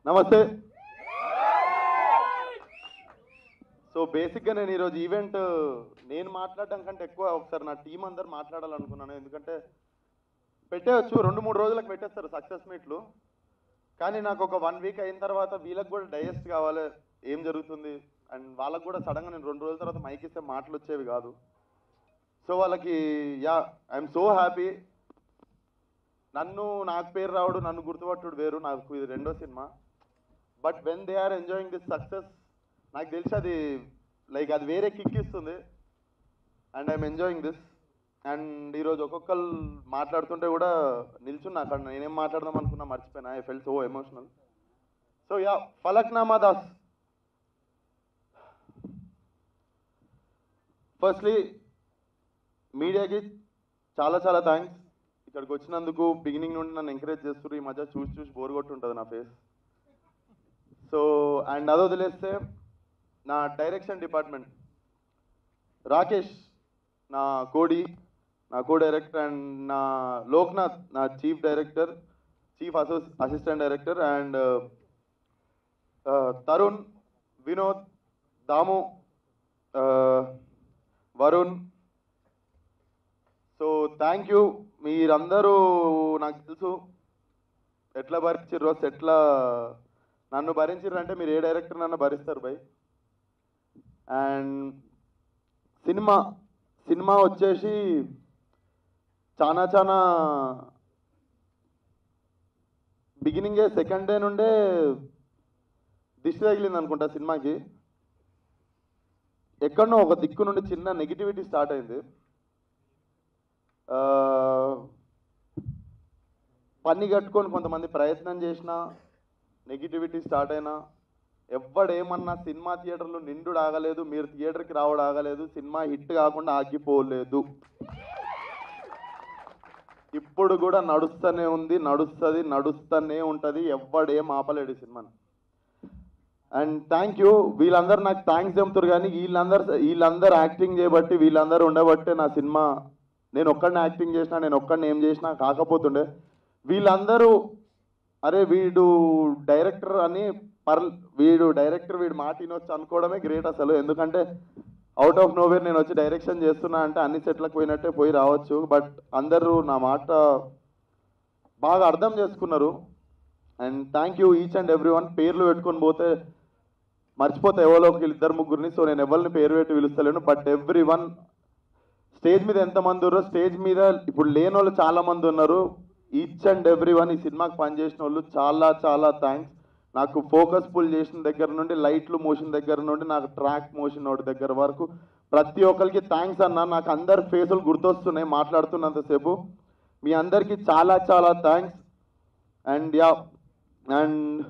నమస్తే సో బేసిక్గా నేను ఈరోజు ఈవెంట్ నేను మాట్లాడడం కంటే ఎక్కువ ఒకసారి నా టీం అందరు మాట్లాడాలనుకున్నాను ఎందుకంటే పెట్టేయచ్చు రెండు మూడు రోజులకు పెట్టేస్తారు సక్సెస్ మీట్లు కానీ నాకు ఒక వన్ వీక్ అయిన తర్వాత వీళ్ళకి కూడా డైజెస్ట్ కావాలి ఏం జరుగుతుంది అండ్ వాళ్ళకి కూడా సడన్గా నేను రెండు రోజుల తర్వాత మైక్ ఇస్తే మాటలు వచ్చేవి కాదు సో వాళ్ళకి యా ఐఎమ్ సో హ్యాపీ నన్ను నాకు పేరు రావడు నన్ను గుర్తుపట్టుడు వేరు నాకు ఇది రెండో cinema but when they are enjoying this success నాకు తెలిసి అది లైక్ అది వేరే కిక్ ఇస్తుంది and I'm enjoying this and ఈరోజు ఒక్కొక్కరు మాట్లాడుతుంటే కూడా నిల్చున్నా అక్కడ నేనేం మాట్లాడదాం అనుకున్నా మర్చిపోయినా I fell so emotional so yeah Falaknuma Das firstly మీడియాకి చాలా చాలా థ్యాంక్స్ ఇక్కడికి వచ్చినందుకు బిగినింగ్ నుండి నన్ను ఎంకరేజ్ చేస్తున్నారు ఈ మధ్య చూసి చూసి బోర్ కొట్టుంటుంది నా ఫేస్ సో అండ్ అది వదిలేస్తే నా డైరెక్షన్ డిపార్ట్మెంట్ రాకేష్ నా కోడి నా కో డైరెక్టర్ అండ్ నా లోక్నాథ్ నా చీఫ్ డైరెక్టర్ చీఫ్ అసోస్ assistant director and Tarun Vinod Damu Varun so thank you మీరందరూ నాకు తెలుసు ఎట్లా భరించారో ఎట్లా నన్ను భరించారు అంటే మీరు ఏ డైరెక్టర్ నన్ను భరిస్తారు బై అండ్ సినిమా సినిమా వచ్చేసి చాలా చాలా బిగినింగే సెకండ్ డే నుండే దిష్టి తగిలింది అనుకుంటా సినిమాకి ఎక్కడనో ఒక దిక్కు నుండి చిన్న నెగిటివిటీ స్టార్ట్ అయింది ఆ, పని కట్టుకొని కొంతమంది ప్రయత్నం చేసిన నెగిటివిటీ స్టార్ట్ అయినా ఎవ్వడేమన్నా సినిమా థియేటర్లో నిండు ఆగలేదు మీరు థియేటర్కి రావడం ఆగలేదు సినిమా హిట్ కాకుండా ఆగిపోలేదు ఇప్పుడు కూడా నడుస్తూనే ఉంది నడుస్తుంది నడుస్తూనే ఉంటుంది ఎవ్వడేం ఆపలేడు ఈ సినిమాని అండ్ థ్యాంక్ యూ వీళ్ళందరూ నాకు థ్యాంక్స్ చెప్తారు కానీ వీళ్ళందరూ వీళ్ళందరూ యాక్టింగ్ చేయబట్టి వీళ్ళందరూ ఉండబట్టే నా సినిమా నేను ఒక్కడిని యాక్టింగ్ చేసినా నేను ఒక్కడిని ఏం చేసినా కాకపోతుండే వీళ్ళందరూ అరే వీడు డైరెక్టర్ అని పర్ వీడు డైరెక్టర్ వీడు మాట వినొచ్చు అనుకోవడమే గ్రేట్ అసలు ఎందుకంటే అవుట్ ఆఫ్ నోవేర్ నేను వచ్చి డైరెక్షన్ చేస్తున్నా అంటే అన్ని సెట్లకు పోయినట్టే పోయి రావచ్చు బట్ అందరూ నా మాట బాగా అర్థం చేసుకున్నారు and thank you each and every one పేర్లు పెట్టుకొని పోతే మర్చిపోతే ఎవరో ఒక ఇద్దరు ముగ్గురిని సో నేను ఎవరిని పేరు పెట్టి పిలుస్తలేను బట్ ఎవ్రీ వన్ స్టేజ్ మీద ఎంతమంది ఉన్నారు స్టేజ్ మీద ఇప్పుడు లేని వాళ్ళు చాలా మంది ఉన్నారు ఈచ్ అండ్ ఎవ్రీ వన్ ఈ సినిమాకి పనిచేసిన వాళ్ళు చాలా చాలా థ్యాంక్స్ నాకు ఫోకస్ పుల్ చేసిన దగ్గర నుండి లైట్లు మోషన్ దగ్గర నుండి నాకు ట్రాక్ మోషన్ ఒకటి దగ్గర వరకు ప్రతి ఒక్కరికి థ్యాంక్స్ అన్న నాకు అందరి ఫేసులు గుర్తొస్తున్నాయి మాట్లాడుతున్నంతసేపు మీ అందరికీ చాలా చాలా థ్యాంక్స్ అండ్ యా అండ్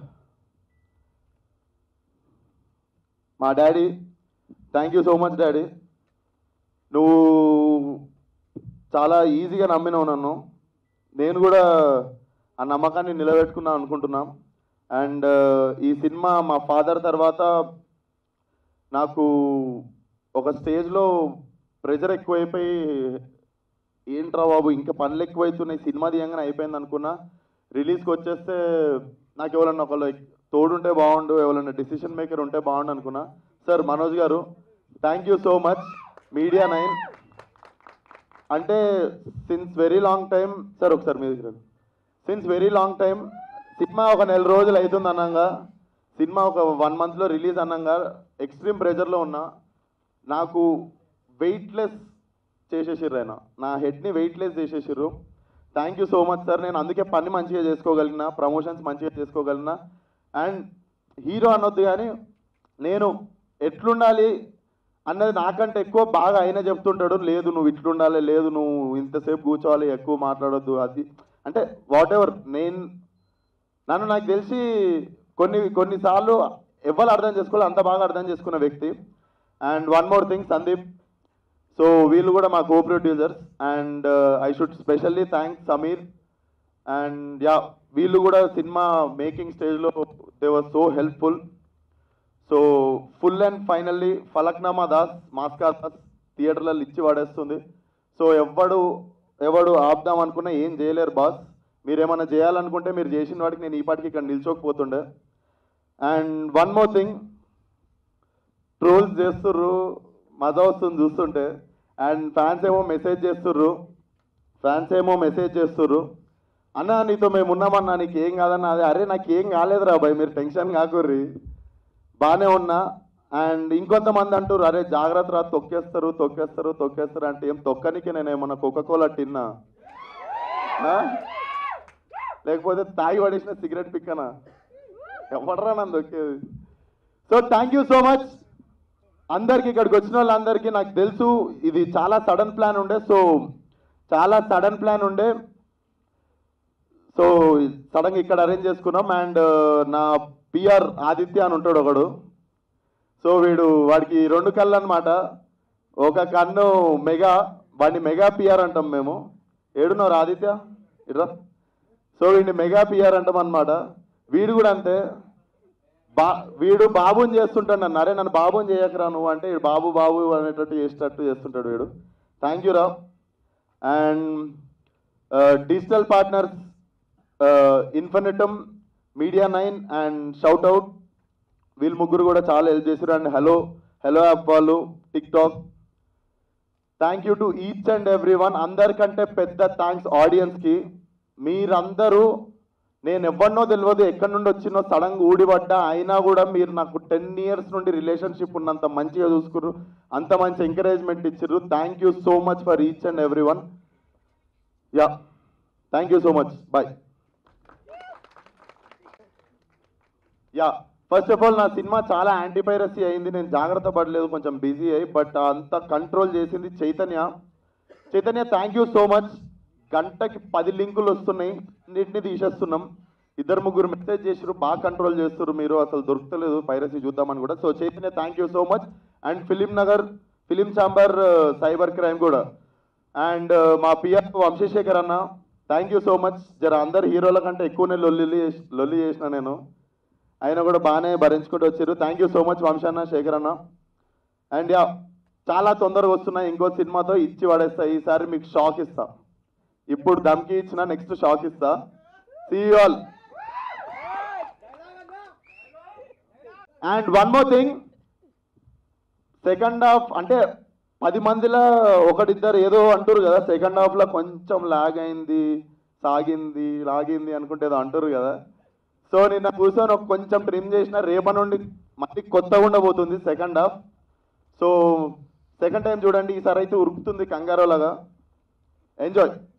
మా daddy thank you so much daddy నువ్వు చాలా ఈజీగా నమ్మినావు నన్ను నేను కూడా ఆ నమ్మకాన్ని నిలబెట్టుకున్నాను అనుకుంటున్నాం అండ్ ఈ సినిమా మా ఫాదర్ తర్వాత నాకు ఒక స్టేజ్లో ప్రెజర్ ఎక్కువైపోయి ఏంట్రా బాబు ఇంకా పనులు ఎక్కువైతున్నాయి సినిమా తీయంగానే అయిపోయింది అనుకున్నా రిలీజ్కి వచ్చేస్తే నాకు ఎవరన్నా ఒకళ్ళు తోడుంటే బాగుండు ఎవరైనా డిసిషన్ మేకర్ ఉంటే బాగుండు అనుకున్నా sir Manoj garu thank you so much Media Nine అంటే since very long time sir ఒకసారి మీ దగ్గర since very long time cinema ఒక నెల రోజులు అవుతుంది అన్నాగా సినిమా ఒక వన్ మంత్లో రిలీజ్ అన్నాగా ఎక్స్ట్రీమ్ ప్రెజర్లో ఉన్నా నాకు వెయిట్లెస్ చేసేసిర్రు ఆయన నా హెడ్ని వెయిట్లెస్ చేసేసిర్రు thank you so much sir నేను అందుకే పని మంచిగా చేసుకోగలిగిన ప్రమోషన్స్ మంచిగా చేసుకోగలిగిన అండ్ హీరో అనొద్దు కానీ నేను ఎట్లుండాలి అన్నది నాకంటే ఎక్కువ బాగా ఆయన చెప్తుంటాడు లేదు నువ్వు ఇట్లుండాలి లేదు నువ్వు ఇంతసేపు కూర్చోవాలి ఎక్కువ మాట్లాడొద్దు అది అంటే వాట్ ఎవర్ నేను నన్ను నాకు తెలిసి కొన్ని కొన్నిసార్లు ఎవరు అర్థం చేసుకోవాలి అంత బాగా అర్థం చేసుకున్న వ్యక్తి and one more thing Sandeep so వీళ్ళు కూడా మా co producers and I should specially thanks Sameer and yeah వీళ్ళు కూడా సినిమా మేకింగ్ స్టేజ్లో they was so helpful so full and finally Falaknuma Das మాస్కా దాస్ థియేటర్లలో ఇచ్చి పడేస్తుంది సో ఎవడు ఎవడు ఆపుదాం అనుకున్నా ఏం చేయలేరు బాస్ మీరు ఏమైనా చేయాలనుకుంటే మీరు చేసిన వాటికి నేను ఈ పాటికి ఇక్కడ నిల్చోకపోతుండే and one more thing trolls చేస్తుర్రు మజా వస్తుంది చూస్తుంటే అండ్ ఫ్యాన్స్ ఏమో మెసేజ్ చేస్తుర్రు ఫ్యాన్స్ ఏమో మెసేజ్ చేస్తుర్రు అన్న నీతో మేము ఉన్నామన్నా నీకు ఏం కాదన్న అదే అరే నాకు ఏం కాలేదురా బాయ్ మీరు టెన్షన్ కాకుర్రి బాగానే ఉన్నా అండ్ ఇంకొంతమంది అంటారు అరే జాగ్రత్త రా తొక్కేస్తారు తొక్కేస్తారు తొక్కేస్తారు అంటే ఏం తొక్కనికి నేను ఏమన్నా కోకోకోలా తిన్నా ఆ? లేకపోతే తాగి పడేసిన సిగరెట్ పిక్కనా ఎవడరా నన్ను దొక్కేది so thank you so much అందరికి ఇక్కడికి వచ్చిన వాళ్ళందరికీ నాకు తెలుసు ఇది చాలా సడన్ ప్లాన్ ఉండే సో చాలా సడన్ ప్లాన్ ఉండే సో సడన్గా ఇక్కడ అరేంజ్ చేసుకున్నాం అండ్ నా పిఆర్ ఆదిత్య అని ఉంటాడు ఒకడు సో వీడు వాడికి రెండు కళ్ళు అనమాట ఒక కన్ను మెగా వాడిని మెగా పిఆర్ అంటాం మేము ఏడున్నారు ఆదిత్య ఇట్రా సో వీడిని మెగా పిఆర్ అంటాం అనమాట వీడు కూడా అంతే బా వీడు బాబుని చేస్తుంటాడు నన్ను అరే నన్ను బాబుని చేయకరా నువ్వు అంటే వీడు బాబు బాబు అనేటట్టు చేసేటట్టు చేస్తుంటాడు వీడు థ్యాంక్ యూ రా and digital partners Infinitum Media Nine and shout out వీళ్ళు ముగ్గురు కూడా చాలా హెల్ప్ చేశారు అండ్ హలో హలో యాప్ వాళ్ళు TikTok thank you to each and every one అందరికంటే పెద్ద థ్యాంక్స్ ఆడియన్స్కి మీరందరూ నేను ఎవరినో తెలియదు ఎక్కడి నుండి వచ్చినో సడన్గా ఊడిపడ్డా అయినా కూడా మీరు నాకు టెన్ ఇయర్స్ నుండి రిలేషన్షిప్ ఉన్నంత మంచిగా చూసుకుర్రు అంత మంచి ఎంకరేజ్మెంట్ ఇచ్చిర్రు thank you so much for each and every one yeah thank you so much bye yeah first of all నా సినిమా చాలా యాంటీ పైరసీ అయింది నేను జాగ్రత్త పడలేదు కొంచెం బిజీ అయ్యి బట్ అంత కంట్రోల్ చేసింది Chaitanya Chaitanya thank you so much గంటకి పది లింకులు వస్తున్నాయి అన్నింటినీ తీసేస్తున్నాం ఇద్దరు ముగ్గురు మెసేజ్ చేసారు బాగా కంట్రోల్ చేస్తారు మీరు అసలు దొరుకుతలేదు పైరసీ చూద్దామని కూడా so Chaitanya thank you so much and film Nagar film chamber cyber crime కూడా అండ్ మా పిఆర్ వంశీశేఖర్ అన్న థ్యాంక్ యూ సో మచ్ జర అందరు హీరోల కంటే ఎక్కువనే లొల్లి చేసి- లొల్లి చేసిన నేను ఆయన కూడా బాగానే భరించుకుంటూ వచ్చారు థ్యాంక్ యూ సో మచ్ వంశన్న శేఖర్ అన్న అండ్ యా చాలా తొందరగా వస్తున్నాయి ఇంకో సినిమాతో ఇచ్చి పడేస్తా ఈసారి మీకు షాక్ ఇస్తా ఇప్పుడు దమ్కి ఇచ్చిన నెక్స్ట్ షాక్ ఇస్తా see all and one more thing second half అంటే పది మందిలో ఒకటిద్దరు ఏదో అంటారు కదా సెకండ్ హాఫ్లో కొంచెం లాగ్ అయింది సాగింది లాగింది అనుకుంటే ఏదో అంటారు కదా సో నిన్న కూర్చొని ఒక కొంచెం ట్రిమ్ చేసిన రేపటి నుండి మళ్ళీ కొత్తగా ఉండబోతుంది second half so second time చూడండి ఈసారి అయితే ఉరుకుతుంది కంగారోలాగా ఎంజాయ్